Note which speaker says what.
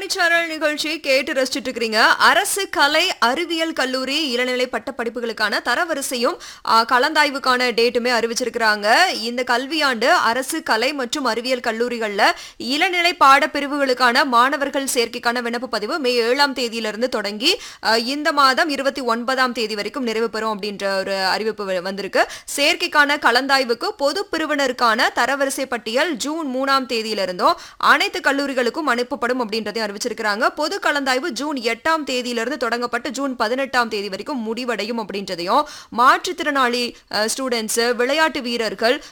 Speaker 1: மணிச்சாரல் நிகழ்ச்சி கேட்டு ரசிச்சுட்டு இருக்கிறீங்க அரசு கலை அறிவியல் கல்லூரி இளநிலை பட்ட படிப்புகளுக்கான தரவரிசையும் ஆ, கலந்தாய்வுக்கான டேட்டுமே அறிவிச்சிருக்கிறாங்க இந்த கல்வியாண்டு அரசு கலை மற்றும் அறிவியல் கல்லூரிகள்ல இளநிலை பாடப்பிரிவுகளுக்கான மாணவர்கள் சேர்க்கைக்கான விண்ணப்ப பதிவு மே ஏழாம் தேதியிலிருந்து தொடங்கி ஆ, இந்த மாதம் இருபத்தி ஒன்பதாம் தேதி வரைக்கும் நிறைவு பெறும் அப்படின்ற ஒரு அறிவிப்பு வ- வந்திருக்கு சேர்க்கைக்கான கலந்தாய்வுக்கு பொது பிரிவினருக்கான தரவரிசை பட்டியல் ஜூன் மூணாம் தேதியிலிருந்தும் அனைத்து கல்லூரிகளுக்கும் அனுப்பப்படும் அப்படின்றதையும் அறிவிச்சிருக்கிறாங்க பொது கலந்தாய்வு ஜூன் எட்டாம் தேதியிலிருந்து தொடங்கப்பட்டு ஜூன் பதினெட்டாம் தேதி வரைக்கும் முடிவடையும் அப்படின்றதையும் மாற்றுத்திறனாளி ஸ்டூடெண்ட்ஸ் விளையாட்டு வீரர்கள்